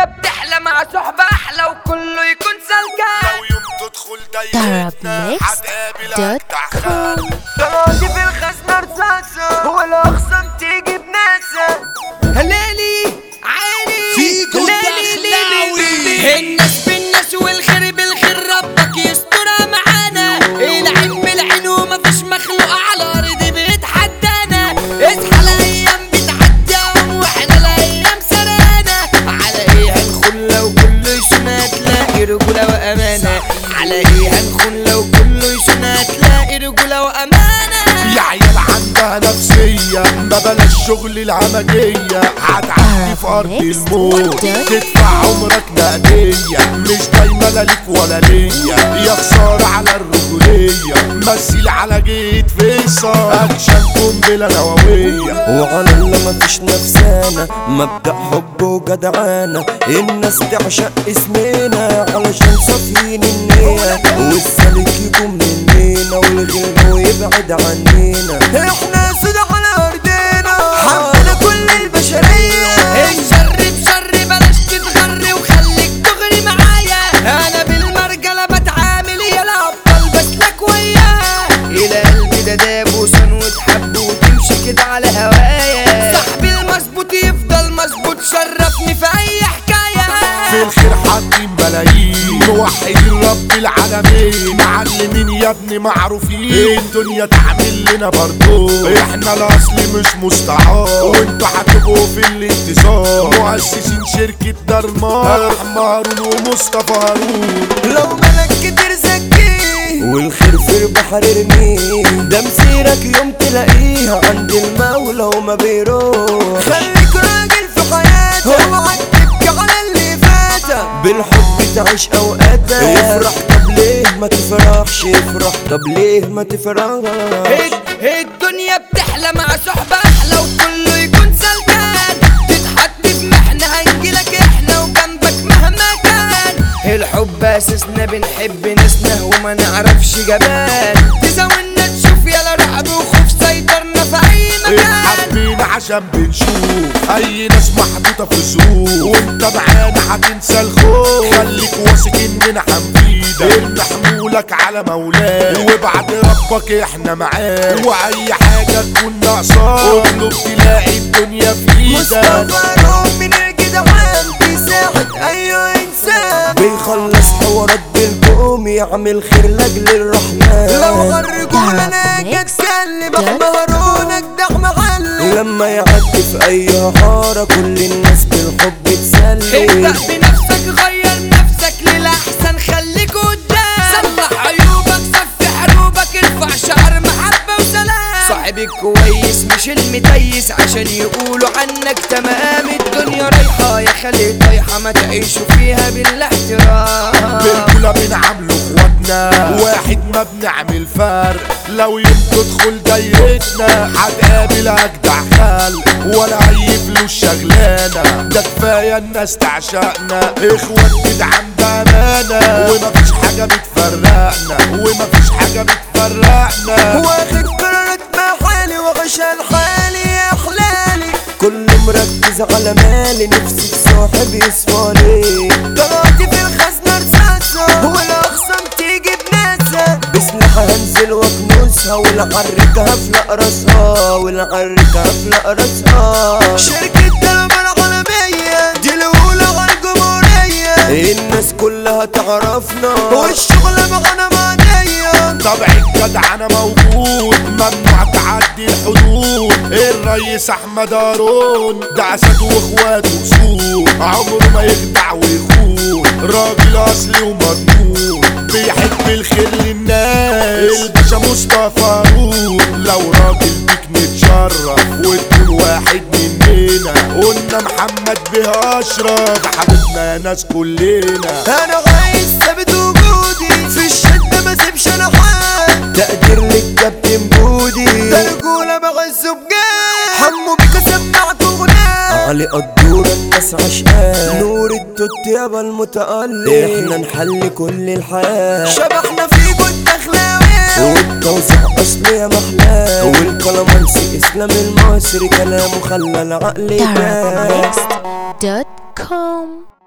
الدنيا بتحلى مع صحبة أحلى وكله يكون سلكان لو يوم تدخل دايرتنا Darabmix هتقابل dot أجدع com. خال طلعتي في الخزنة رصاصة والأخصم تيجي بناسة هلالي عيني فيكو الدخلاوي. الناس بالناس والخير بالخير ربك يسترها معانا العين بالعين ومفيش مخلوق على الأرض بيتحدانا اصحى الأيام بتعدي واحنا الأيام سرانا على ايه هنخون لو كله سنة تلاقي رجولة وأمانة على ايه هنخون لو كله سنة تلاقي رجولة وأمانة يا عيال عندها نفسية ما بلاش شغل العملية هتعدي في أرض الموت تدفع عمرك نقدية مش دايما لا ليك ولا ليا يا خسارة على الرجولية مثيل على جيت فيصل أكشن قنبلة نووية وعلى اللي مفيش نفسانا مبدأ حب وجدعانة الناس تعشق اسمنا علشان صافيين النية والسالك يكون مننا والغير ويبعد عنينا احنا سود على ارضنا حبنا كل البشرية الشر بشر بلاش تتغر وخليك تغري معايا انا بالمرجلة بتعامل يا الابطال بسلك وياه الى قلبي ده داب وصن وتحب وتمشي كده على هوايا صاحبي المظبوط يفضل مظبوط شرفني في اي حكاية في الخير حاطين ملايين موحدين رب العالمين معلمين يا ابني معروفين الدنيا تعمل لنا برضو احنا الاصل مش مستعار وانتوا هتبقوا في الانتصار مؤسسين شركة درمار مارون ومصطفى هارون لو ملك كتير زكيه والخير في البحر ارميه ده مسيرك يوم تلاقيه عند المولى وما بيروح خليك راجل في حياتك اوعى تبكي على اللي فاتك بالحب تعيش اوقاتك افرح طب ليه ما تفرحش افرح طب ليه ما تفرحش الدنيا بتحلى مع صحبة أحلى وكله يكون سلكان تتحط في محنة هنجيلك احنا وجنبك مهما كان الحب أساسنا بنحب ناسنا وما نعرفش جبان تزاولنا تشوف يلا رعب وخوف سيطرنا في أي مكان حابين عشان بنشوف اي ناس محطوطة في ظروف وانت معانا هتنسى الخوف خليك واثق اننا هنفيدك ارمي حمولك على مولاك وابعد ربك احنا معاك واي حاجة تكون ناقصاك اطلب تلاقي الدنيا في ايدك مصطفى روح من الجدعان بيساعد اي انسان بيخلص حوارات بالقوم يعمل خير لاجل الرحمن لو غرقوا انا اتكلم مهرونك ده محل لما يعدي في اي حارة كل الناس بالحب تسلي ابدأ بنفسك غير نفسك للأحسن خليك قدام صلح عيوبك صفي حروبك ارفع شعر محبة وسلام صاحبك كويس مش المتيس عشان يقولوا عنك تمام الدنيا رايحة يا خلي طايحة ما تعيشوا فيها بالاحترام بالكولا بنعامله اخواتنا واحد ما بنعمل فرق لو يوم تدخل دايرتنا هتقابل اجدع خلق ولا اي فلوس شغلانه ده كفايه الناس تعشقنا اخوات جدعان بامانه ومفيش حاجه بتفرقنا ومفيش حاجه بتفرقنا واخد قرارات مع حالي وغشان حالي يا حلالي كل مركز على مالي نفسي في صاحب يصفالي طلعتي في الخزنة رصاصة والاخصام تيجي بناسة بسلاحها هنزل واكنسها والعركها في راسها والعركها في راسها شركة دلما العالمية دي الاولى على الجمهورية الناس كلها تعرفنا والشغل معانا معنية طبع الجدع انا موجود ممنوع تعدي الحدود الريس احمد هارون ده اسد واخواته اسود عمره ما يخدع ويخون راجل اصلي ومضمون بيحب الخير للناس الباشا مصطفى هارون لو راجل بيك نتشرف وتكون واحد مننا قلنا محمد به اشرف ده حبيبنا يا ناس كلنا انا عايز ثابت وجودي في الشدة ما سيبش انا حال تقدير للكابتن بودي ده رجولة بعز بجاه حمو بيك سمعت اغنية علي قدورة الناس عشقان نور التوت يابا المتألق احنا نحل كل الحياة شبحنا في جود اخلاوي والتوزيع اصلي يا محلاه والكلامانسي اسلام المصري كلامه خلى العقل يبان Darabmix.com